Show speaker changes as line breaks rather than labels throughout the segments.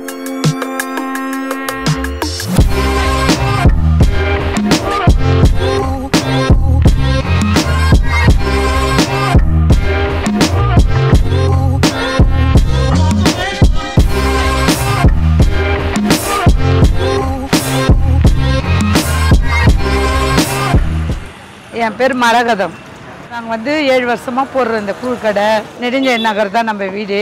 என் பேர் மரகதம் நாங்கள் வந்து ஏழு வருஷமாக போடுறோம் இந்த கூழ் கடை நெடுஞ்சை நகர் தான் நம்ம வீடு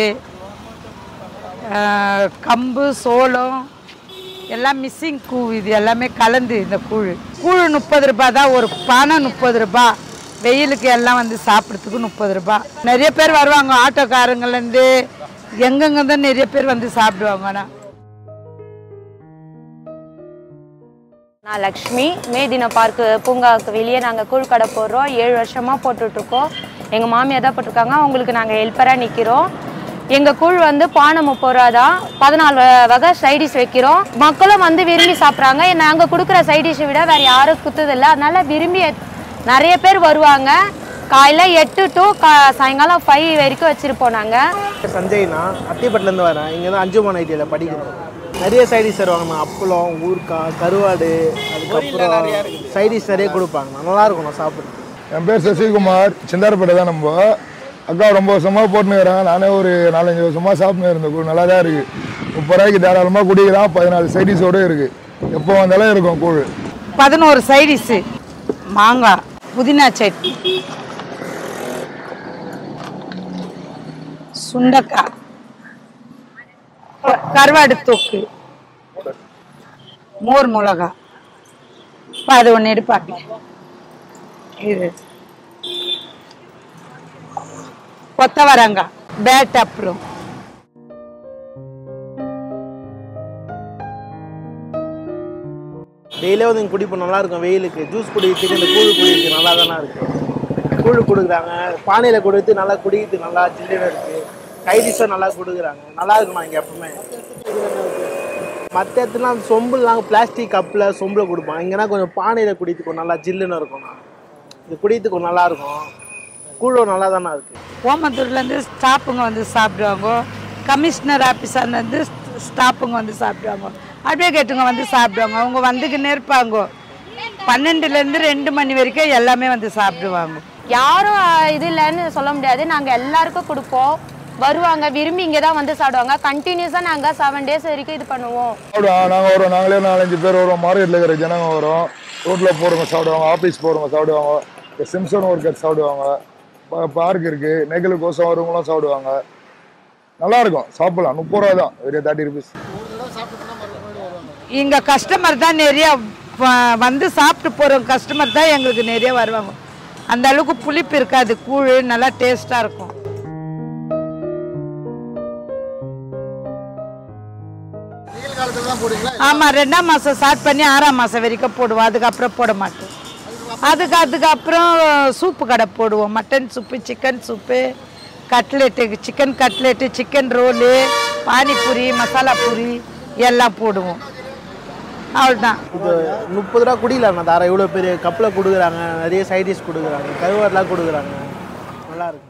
ஆஹ், கம்பு சோளம் எல்லாம் மிஸ்ஸிங் கூ இது எல்லாமே கலந்து இந்த கூழ் கூழ் முப்பது ரூபாய் தான் ஒரு பானை முப்பது ரூபாய் வெயிலுக்கு எல்லாம் வந்து சாப்பிட்றதுக்கு முப்பது ரூபாய் நிறைய பேர் வருவாங்க ஆட்டோக்காரங்கலேருந்து எங்கெங்க தான் நிறைய பேர் வந்து சாப்பிடுவாங்க ஆனால்
நான் லக்ஷ்மி மேதின பார்க்கு பூங்காவுக்கு வெளியே நாங்கள் கூழ் கடை போடுறோம் ஏழு வருஷமாக போட்டுட்ருக்கோம் எங்கள் மாமியார் தான் போட்டிருக்காங்க அவங்களுக்கு நாங்கள் ஹெல்ப்பராக நிற்கிறோம் எங்கள் கூழ் வந்து பானை முப்பது ரூபா தான் பதினாலு வ- வகை சைடிஷ் வைக்கிறோம் மக்களும் வந்து விரும்பி சாப்பிட்றாங்க நாங்கள் கொடுக்குற சைடிஷை விட வேறு யாரும் குத்துதில்லை அதனால விரும்பி எத்- நிறைய பேர் வருவாங்க காலையில் எட்டு டு கா சாயங்காலம் ஃபைவ் வரைக்கும் வச்சுருப்போம் நாங்கள்
சஞ்சய்னா அத்திப்பட்டிலேருந்து வரேன் இங்கே தான் அஞ்சுமான் ஐடியில் படிக்கிறோம் நிறைய சைடிஷ் தருவாங்கண்ணா அப்பளம் ஊறுக்காய் கருவாடு அதுக்கப்புறம் சைடிஷ் நிறைய கொடுப்பாங்க நல்லா இருக்கும்ண்ணா சாப்பிட்றது
என் பேர் சசிகுமார் சிந்தாரப்பேட்டை தான் நம்ம அக்கா ரொம்ப வருஷமாக போட்டுனுக்கிறேன் நானே ஒரு நாலஞ்சு வருஷமாக சாப்பிட்டு இருந்தேன் கூழ் நல்லா தான் இருக்குது முப்பது ரூபாய்க்கு தாராளமாக குடிக்கலாம் பதினாலு சைடிஸோடு இருக்குது எப்போ வந்தாலும் இருக்கும் கூழ்
பதினோரு சைடிஷு மாங்காய் புதினா சட்னி சுண்டக்காய் க- கருவாடு தொக்கு மோர் மிளகா இப்போ அது ஒன்று எடுப்பாங்க இது கொத்தவரங்காய் பேட் அப்புறம்
டெய்லியே வந்து இங்கே குடிப்போம் நல்லா இருக்கும் வெயிலுக்கு ஜூஸ் குடிக்கிறதுக்கு இந்த கூழ் குடிக்கிறதுக்கு நல்லா தானே இருக்கு கூழ் கொடுக்குறாங்க பானையில் கொடுத்து நல்லா குடிக்கிறதுக்கு நல்லா ஜில்லுன்னு இருக்கு கைடிஷும் நல்லா கொடுக்குறாங்க நல்லா இருக்குண்ணா இங்கே எப்பவுமே மற்ற இடத்துல அந்த சொம்புலாம் பிளாஸ்டிக் கப்பில் சொம்பில் கொடுப்பாங்க இங்கேனா கொஞ்சம் பானையில் குடிக்கிறதுக்கு நல்லா ஜில்லுன்னு இருக்கும்ண்ணா இது குடிக்கிறதுக்கு நல்லா இருக்கும் கூழும் நல்லா தானே இருக்குது
ஓமந்தூர்லேருந்து ஸ்டாஃபுங்க வந்து சாப்பிடுவாங்க கமிஷனர் ஆஃபீஸர்லேருந்து ஸ்டாஃபுங்க வந்து சாப்பிடுவாங்க அட்வொகேட்டுங்க வந்து சாப்பிடுவாங்க அவங்க வந்துக்கின்னே இருப்பாங்க பன்னெண்டுலேருந்து ரெண்டு மணி வரைக்கும் எல்லாமே வந்து சாப்பிடுவாங்க
யாரும் அஹ், இது இல்லைன்னு சொல்ல முடியாது நாங்கள் எல்லாருக்கும் கொடுப்போம் வருவாங்க விரும்பி இங்கே தான் வந்து சாப்பிடுவாங்க கண்டினியூஸாக நாங்கள் செவன் டேஸ் வரைக்கும் இது பண்ணுவோம்
சாப்பிடுவோம் நாங்கள் வருவோம் நாங்களே நாலஞ்சு பேர் வருவோம் மார்க்கெட்டில் இருக்கிற ஜனங்க வரும் ரோட்டில் போகிறவங்க சாப்பிடுவாங்க ஆஃபீஸ் போகிறவங்க சாப்பிடுவாங்க இந்த சிம்சன் ஒர்க்கர் சாப்பிடுவாங்க பார்க் இருக்குது நெகிழ் கோசம் வரவங்களும் சாப்பிடுவாங்க நல்லா இருக்கும் சாப்பிடலாம் முப்பது ரூபா தான் ஒரு தேர்ட்டி ருபீஸ்
இங்கே கஸ்டமர் தான் நிறைய வ- வந்து சாப்பிட்டு போகிற கஸ்டமர் தான் எங்களுக்கு நிறைய வருவாங்க அந்த அளவுக்கு புளிப்பு இருக்காது கூழ் நல்லா டேஸ்ட்டாக இருக்கும் ஆமாம் ரெண்டாம் மாதம் ஸ்டார்ட் பண்ணி ஆறாம் மாதம் வரைக்கும் போடுவோம் அதுக்கப்புறம் போட மாட்டோம் அதுக்கு அதுக்கப்புறம் சூப்பு கடை போடுவோம் mutton soup chicken soup cutlet chicken cutlet chicken roll panipuri masala puri எல்லாம் போடுவோம் அவ்வளோதான்
இது முப்பது ரூபா குடிக்கலாம்ண்ணா தாரா இவ்வளோ பெரிய கப்பில் கொடுக்குறாங்க நிறைய சைடிஷ் கொடுக்குறாங்க கருவாடெலாம் கொடுக்குறாங்க நல்லா இருக்கு